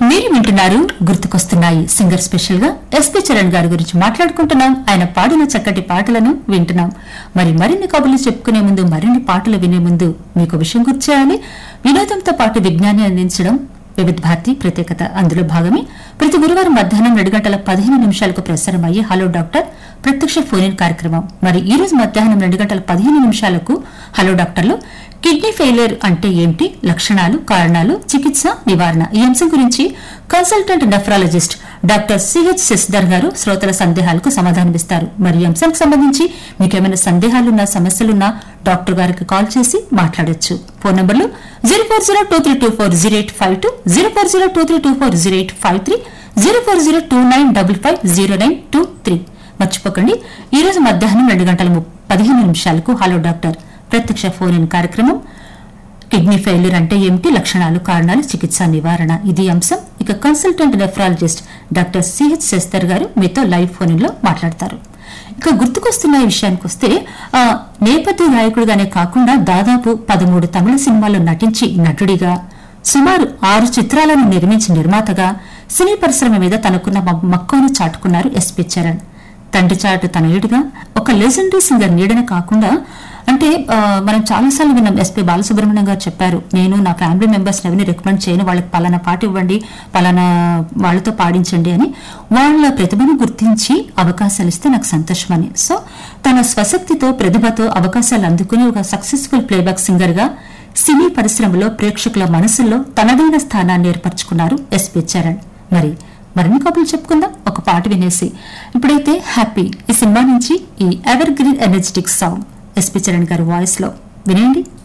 మీరు వింటున్నారు గుర్తుకొస్తున్నాయి సింగర్ స్పెషల్ గా ఎస్పీ చరణ్ గారి గురించి మాట్లాడుకుంటున్నాం ఆయన పాడిన చక్కటి పాటలను వింటున్నాం మరి మరిన్ని కబుర్లు చెప్పుకునే ముందు మరిన్ని పాటలు వినే ముందు మీకు విషయం గుర్చేయాలి వినోదంతో పాటు విజ్ఞాన్ని అందించడం వివిధ భారతి ప్రత్యేకత అందులో భాగమే ప్రతి గురువారం మధ్యాహ్నం రెండు గంటల పదిహేను నిమిషాలకు ప్రసారం అయ్యే హలో డాక్టర్ ప్రత్యక్ష ఫోన్ ఇన్ కార్యక్రమం మరి ఈ రోజు మధ్యాహ్నం రెండు గంటల పదిహేను నిమిషాలకు హలో డాక్టర్లో కిడ్నీ ఫెయిలియర్ అంటే ఏంటి లక్షణాలు కారణాలు చికిత్స నివారణ ఈ అంశం గురించి consultant nephrologist doctor CH Sasidhar garu శ్రోతల సందేహాలకు సమాధానమిస్తారు మరి ఈ అంశానికి సంబంధించి మీకేమైనా సందేహాలున్నా సమస్యలున్నా డాక్టర్ గారికి కాల్ చేసి మాట్లాడొచ్చు ఫోన్ నంబర్లు zero four zero two three two four zero eight five two zero four zero two three two four zero eight five three zero four zero two nine double five zero nine two three మర్చిపోకండి ఈ రోజు మధ్యాహ్నం రెండు గంటల ము- పదిహేను నిమిషాలకు hello doctor ప్రత్యక్ష ఫోన్ ఇన్ కార్యక్రమం కిడ్నీ ఫెయిల్యూర్ అంటే ఏమిటి లక్షణాలు కారణాలు చికిత్స నివారణ ఇది అంశం ఇక consultant nephrologist doctor C H Shastar garu మీతో లైవ్ ఫోన్ లో మాట్లాడతారు ఇక గుర్తుకొస్తున్న ఈ విషయానికి వస్తే ఆ, నేపథ్య గాయకుడిగానే కాకుండా దాదాపు పదమూడు తమిళ సినిమాల్లో నటించి నటుడిగా సుమారు ఆరు చిత్రాలను నిర్మించి నిర్మాతగా సినీ పరిశ్రమ మీద తనకున్న మ- మక్కువను చాటుకున్నారు ఎస్పి చరణ్ తండ్రి చాటు తనయుడిగా ఒక లెజెండరీ సింగర్ నీడన కాకుండా అంటే ఆ, మనం చాలాసార్లు విన్నాం ఎస్పీ బాలసుబ్రహ్మణ్యం గారు చెప్పారు నేను నా ఫ్యామిలీ మెంబర్స్ ఎవరిని రికమెండ్ చేయను వాళ్ళకి పలానా పాట ఇవ్వండి పలానా వాళ్ళతో పాడించండి అని వాళ్ళ ప్రతిభను గుర్తించి అవకాశాలు ఇస్తే నాకు సంతోషమని సో తన స్వశక్తితో ప్రతిభతో అవకాశాలు అందుకుని ఒక సక్సెస్ఫుల్ ప్లేబ్యాక్ సింగర్ గా సినీ పరిశ్రమలో ప్రేక్షకుల మనసుల్లో తనదైన స్థానాన్ని ఏర్పరచుకున్నారు ఎస్పీ చరణ్ మరి మరిన్ని కబుర్లు చెప్పుకుందాం ఒక పాట వినేసి ఇప్పుడైతే హ్యాపీ ఈ సినిమా నుంచి ఈ evergreen energetic song S P Charan గారి వాయిస్ లో వినండి